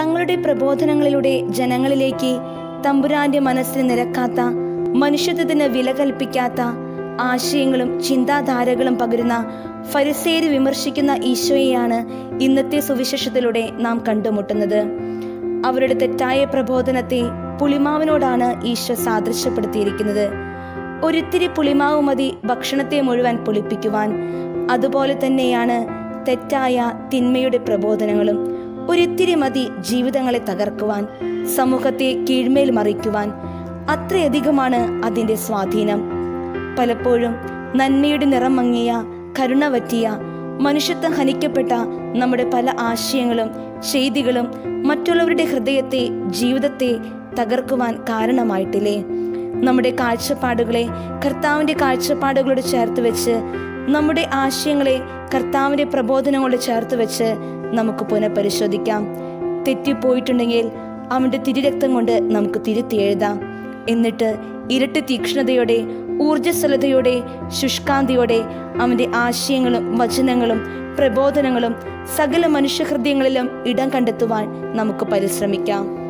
തങ്ങളുടെ പ്രബോധനങ്ങളിലൂടെ ജനങ്ങളിലേക്ക് തമ്പുരാന്റെ മനസ്സിന് നിരക്കാത്ത മനുഷ്യത്വത്തിന് വില കൽപ്പിക്കാത്ത ആശയങ്ങളും ചിന്താധാരകളും പകരുന്ന ഫരിസേര് വിമർശിക്കുന്ന ഈശോയെയാണ് ഇന്നത്തെ സുവിശേഷത്തിലൂടെ നാം കണ്ടുമുട്ടുന്നത് അവരുടെ തെറ്റായ പ്രബോധനത്തെ പുളിമാവിനോടാണ് ഈശോ സാദൃശ്യപ്പെടുത്തിയിരിക്കുന്നത് ഒരിത്തിരി പുളിമാവ് മതി ഭക്ഷണത്തെ മുഴുവൻ പുളിപ്പിക്കുവാൻ അതുപോലെ തന്നെയാണ് തെറ്റായ തിന്മയുടെ പ്രബോധനങ്ങളും ഒരിത്തിരി മതി ജീവിതങ്ങളെ തകർക്കുവാൻ സമൂഹത്തെ കീഴ്മേൽ മറിക്കുവാൻ അത്രയധികമാണ് അതിൻ്റെ സ്വാധീനം പലപ്പോഴും നന്മയുടെ നിറം മങ്ങിയ കരുണ പറ്റിയ മനുഷ്യത്വം ഹനിക്കപ്പെട്ട നമ്മുടെ പല ആശയങ്ങളും ചെയ്തികളും മറ്റുള്ളവരുടെ ഹൃദയത്തെ ജീവിതത്തെ തകർക്കുവാൻ കാരണമായിട്ടില്ലേ നമ്മുടെ കാഴ്ചപ്പാടുകളെ കർത്താവിൻ്റെ കാഴ്ചപ്പാടുകളോട് ചേർത്ത് വെച്ച് നമ്മുടെ ആശയങ്ങളെ കർത്താവിൻ്റെ പ്രബോധനങ്ങളോട് ചേർത്ത് വെച്ച് നമുക്ക് പുനഃപരിശോധിക്കാം തെറ്റിപ്പോയിട്ടുണ്ടെങ്കിൽ അവൻ്റെ തിരുരക്തം കൊണ്ട് നമുക്ക് തിരുത്തി എഴുതാം എന്നിട്ട് ഇരട്ടി തീക്ഷ്ണതയോടെ ഊർജ്ജസ്വലതയോടെ ശുഷ്കാന്തിയോടെ അവൻ്റെ ആശയങ്ങളും വചനങ്ങളും പ്രബോധനങ്ങളും സകല മനുഷ്യഹൃദയങ്ങളിലും ഇടം കണ്ടെത്തുവാൻ നമുക്ക് പരിശ്രമിക്കാം